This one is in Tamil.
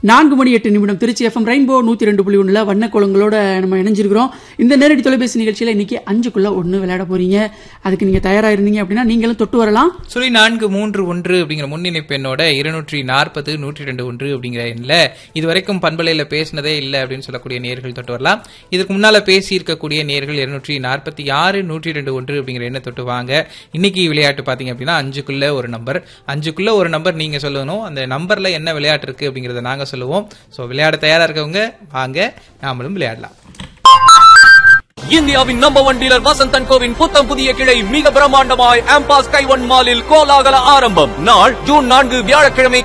நான்கு மணி எட்டு நிமிடம் திருச்சி எஃப்எம் ரெயின்போ நூத்தி ரெண்டு புள்ளி ஒண்ணுல வண்ண கோலங்களோட நம்ம இணைஞ்சிருக்கிறோம் இந்த நேரடி தொலைபேசி நிகழ்ச்சியில இன்னைக்கு அஞ்சுக்குள்ள ஒண்ணு விளையாட போறீங்க அதுக்கு நீங்க தயாரா இருந்தீங்க அப்படின்னா நீங்களும் தொட்டு வரலாம் சொல்லி நான்கு மூன்று ஒன்று அப்படிங்கிற முன்னிணைப்பு எண்ணோட இருநூற்றி நாற்பது நூற்றி ரெண்டு ஒன்று அப்படிங்கிற எண்ணில் இது வரைக்கும் பண்பலையில பேசினதே இல்லை அப்படின்னு சொல்லக்கூடிய நேர்கள் தொட்டு வரலாம் இதுக்கு முன்னால பேசி இருக்கக்கூடிய நேர்கள் இருநூற்றி நாற்பத்தி ஆறு நூற்றி ரெண்டு ஒன்று அப்படிங்கிற எண்ணை தொட்டு வாங்க இன்னைக்கு விளையாட்டு பாத்தீங்க அப்படின்னா அஞ்சுக்குள்ள ஒரு நம்பர் அஞ்சுக்குள்ள ஒரு நம்பர் நீங்க சொல்லணும் அந்த நம்பர்ல என்ன விளையாட்டு இருக்கு அப்படிங்கறத நாங்க சொல்லுவோம் சோ விளையாட தயாரா இருக்கவங்க வாங்க நாமளும் விளையாடலாம் இந்தியாவின் நம்பர் ஒன் டீலர் வசந்தன் கோவின் புத்தம் புதிய கிளை மிக பிரம்மாண்டமாய் ஆம்பாஸ் கைவன் மாலில் கோலாகல ஆரம்பம் நாள் ஜூன் நான்கு வியாழக்கிழமை